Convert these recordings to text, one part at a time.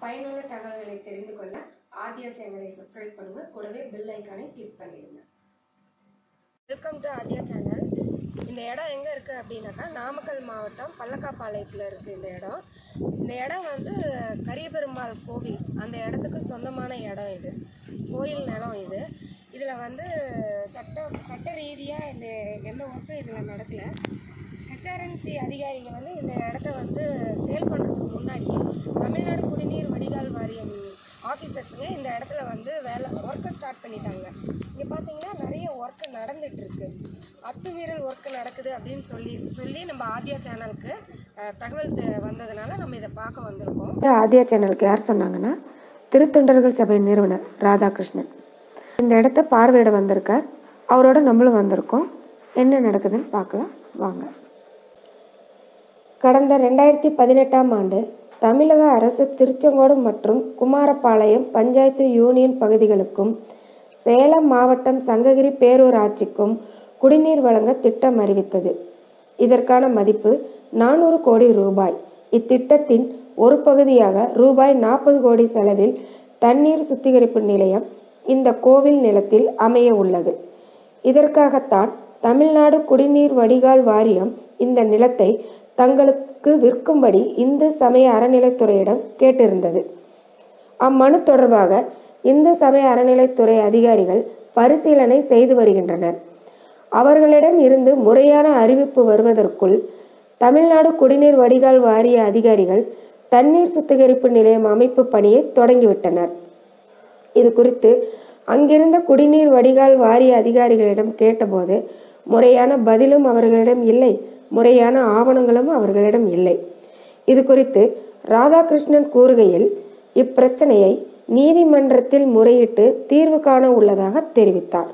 பயனுள்ள தகவல்களை தெரிந்து கொள்ள ஆதியா சேனலை சப்ஸ்கிரைப் பண்ணுங்க கூடவே பெல் ஐக்கானை கிளிக் பண்ணிடுங்க வெல்கம் டு ஆதியா சேனல் இந்த இடம் எங்கே இருக்குது அப்படின்னாக்கா நாமக்கல் மாவட்டம் பள்ளக்காப்பாளையத்தில் இருக்குது இந்த இடம் இந்த இடம் வந்து கரியபெருமாள் கோவில் அந்த இடத்துக்கு சொந்தமான இடம் இது கோயில் நிலம் இது இதில் வந்து சட்ட சட்ட ரீதியாக இந்த எந்த ஒர்க்கும் இதில் நடக்கலை ஹெச்ஆர்என்சி அதிகாரிங்க வந்து இந்த இடத்த வந்து சேல் பண்ணுறதுக்கு முன்னாடி தமிழ்நாடு குடிநீர் வடிகால் வாரியம் ஆஃபீஸர்ஸுங்க இந்த இடத்துல வந்து வேலை ஒர்க்கை ஸ்டார்ட் பண்ணிட்டாங்க இங்கே பார்த்தீங்கன்னா நிறைய ஒர்க்கு நடந்துட்டு இருக்கு அத்துமீறல் ஒர்க்கு நடக்குது அப்படின்னு சொல்லி சொல்லி நம்ம ஆதியா சேனலுக்கு அஹ், தகவல் தெ- வந்ததுனால நம்ம இதை பார்க்க வந்திருக்கோம் இந்த ஆதியா சேனலுக்கு யார் சொன்னாங்கன்னா திருத்தொண்டர்கள் சபை நிறுவனர் ராதாகிருஷ்ணன் இந்த இடத்த பார்வையிட வந்திருக்கார் அவரோட நம்மளும் வந்திருக்கோம் என்ன நடக்குதுன்னு பார்க்கலாம் வாங்க கடந்த ரெண்டாயிரத்தி பதினெட்டாம் ஆண்டு தமிழக அரசு திருச்செங்கோடு மற்றும் குமாரபாளையம் பஞ்சாயத்து யூனியன் பகுதிகளுக்கும் சேலம் மாவட்டம் சங்ககிரி பேரூராட்சிக்கும் குடிநீர் வழங்க திட்டம் அறிவித்தது இதற்கான மதிப்பு நானூறு கோடி ரூபாய் இத்திட்டத்தின் ஒரு பகுதியாக ரூபாய் நாற்பது கோடி செலவில் தண்ணீர் சுத்திகரிப்பு நிலையம் இந்த கோவில் நிலத்தில் அமைய உள்ளது இதற்காகத்தான் தமிழ்நாடு குடிநீர் வடிகால் வாரியம் இந்த நிலத்தை தங்களுக்கு விற்கும்படி இந்து சமய அறநிலைத்துறையிடம் கேட்டிருந்தது அம்மனு தொடர்பாக இந்து சமய அறநிலைத்துறை அதிகாரிகள் பரிசீலனை செய்து வருகின்றனர் அவர்களிடம் இருந்து முறையான அறிவிப்பு வருவதற்குள் தமிழ்நாடு குடிநீர் வடிகால் வாரிய அதிகாரிகள் தண்ணீர் சுத்திகரிப்பு நிலையம் அமைப்பு பணியை தொடங்கிவிட்டனர் இது குறித்து அங்கிருந்த குடிநீர் வடிகால் வாரிய அதிகாரிகளிடம் கேட்டபோது முறையான பதிலும் அவர்களிடம் இல்லை முறையான ஆவணங்களும் அவர்களிடம் இல்லை இது குறித்து ராதாகிருஷ்ணன் கூறுகையில் இப்பிரச்சனையை நீதிமன்றத்தில் முறையிட்டு தீர்வு காண உள்ளதாக தெரிவித்தார்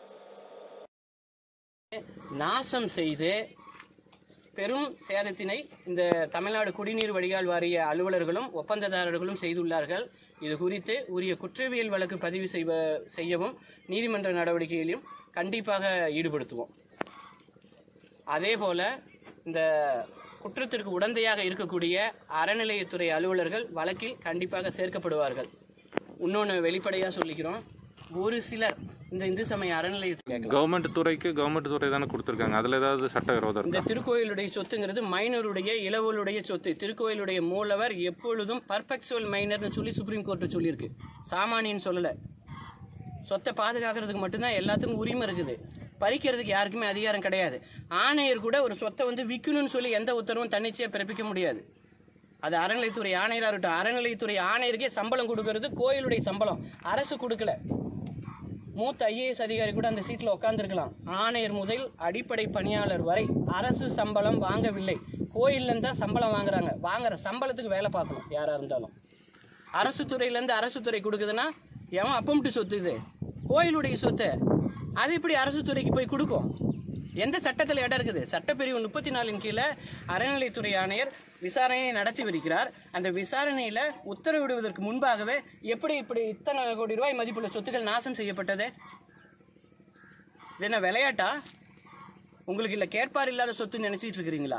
நாசம் செய்து பெரும் சேதத்தினை இந்த தமிழ்நாடு குடிநீர் வடிகால் வாரிய அலுவலர்களும் ஒப்பந்ததாரர்களும் செய்துள்ளார்கள் இது குறித்து உரிய குற்றவியல் வழக்கு பதிவு செய்வ செய்யவும் நீதிமன்ற நடவடிக்கையிலும் கண்டிப்பாக ஈடுபடுத்துவோம் அதே போல இந்த குற்றத்திற்கு உடந்தையாக இருக்கக்கூடிய அறநிலையத்துறை அலுவலர்கள் வழக்கில் கண்டிப்பாக சேர்க்கப்படுவார்கள் இன்னொன்று வெளிப்படையாக சொல்லிக்கிறோம் ஒரு சிலர் இந்த இந்து சமய அறநிலையத்துறை கவர்மெண்ட் துறைக்கு கவர்மெண்ட் துறை தானே கொடுத்துருக்காங்க அதில் ஏதாவது சட்ட விரோதம் இந்த இருக்கா திருக்கோயிலுடைய சொத்துங்கிறது மைனருடைய இளவலுடைய சொத்து திருக்கோயிலுடைய மூலவர் எப்பொழுதும் பர்ஃபெக்சுவல் மைனர்னு சொல்லி சுப்ரீம் கோர்ட்டு சொல்லியிருக்கு சாமானியன் சொல்லலை சொத்தை பாதுகாக்கிறதுக்கு மட்டும்தான் எல்லாத்துக்கும் உரிமை இருக்குது பறிக்கிறதுக்கு யாருக்குமே அதிகாரம் கிடையாது ஆணையர் கூட ஒரு சொத்தை வந்து விற்கணும்னு சொல்லி எந்த உத்தரவும் தன்னிச்சையாக பிறப்பிக்க முடியாது அது அறநிலைத்துறை ஆணையராக இருக்கட்டும் அறநிலைத்துறை ஆணையருக்கே சம்பளம் கொடுக்கறது கோயிலுடைய சம்பளம் அரசு கொடுக்கல மூத்த ஐஏஎஸ் அதிகாரி கூட அந்த சீட்டில் உட்காந்துருக்கலாம் ஆணையர் முதல் அடிப்படை பணியாளர் வரை அரசு சம்பளம் வாங்கவில்லை கோயில்லேருந்து தான் சம்பளம் வாங்குறாங்க வாங்குற சம்பளத்துக்கு வேலை பார்க்கணும் யாராக இருந்தாலும் அரசு துறையிலேருந்து அரசு துறை கொடுக்குதுன்னா எவன் அப்பம்ட்டு சொத்து இது கோயிலுடைய சொத்து அது எப்படி அரசு துறைக்கு போய் கொடுக்கும் எந்த சட்டத்தில் இடம் இருக்குது சட்டப்பிரிவு முப்பத்தி நாலின் கீழே அறநிலைத்துறை ஆணையர் விசாரணையை நடத்தி வருகிறார் அந்த விசாரணையில் உத்தரவிடுவதற்கு முன்பாகவே எப்படி இப்படி இத்தனை கோடி ரூபாய் மதிப்புள்ள சொத்துக்கள் நாசம் செய்யப்பட்டது இது என்ன விளையாட்டா உங்களுக்கு இல்லை கேட்பார் இல்லாத சொத்துன்னு நினச்சிட்டு இருக்கிறீங்களா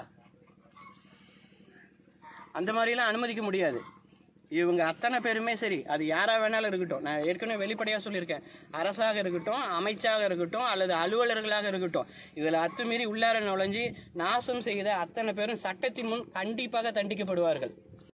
அந்த மாதிரிலாம் அனுமதிக்க முடியாது இவங்க அத்தனை பேருமே சரி அது யாராக வேணாலும் இருக்கட்டும் நான் ஏற்கனவே வெளிப்படையாக சொல்லியிருக்கேன் அரசாக இருக்கட்டும் அமைச்சாக இருக்கட்டும் அல்லது அலுவலர்களாக இருக்கட்டும் இதில் அத்துமீறி உள்ளார நுழைஞ்சி நாசம் செய்த அத்தனை பேரும் சட்டத்தின் முன் கண்டிப்பாக தண்டிக்கப்படுவார்கள்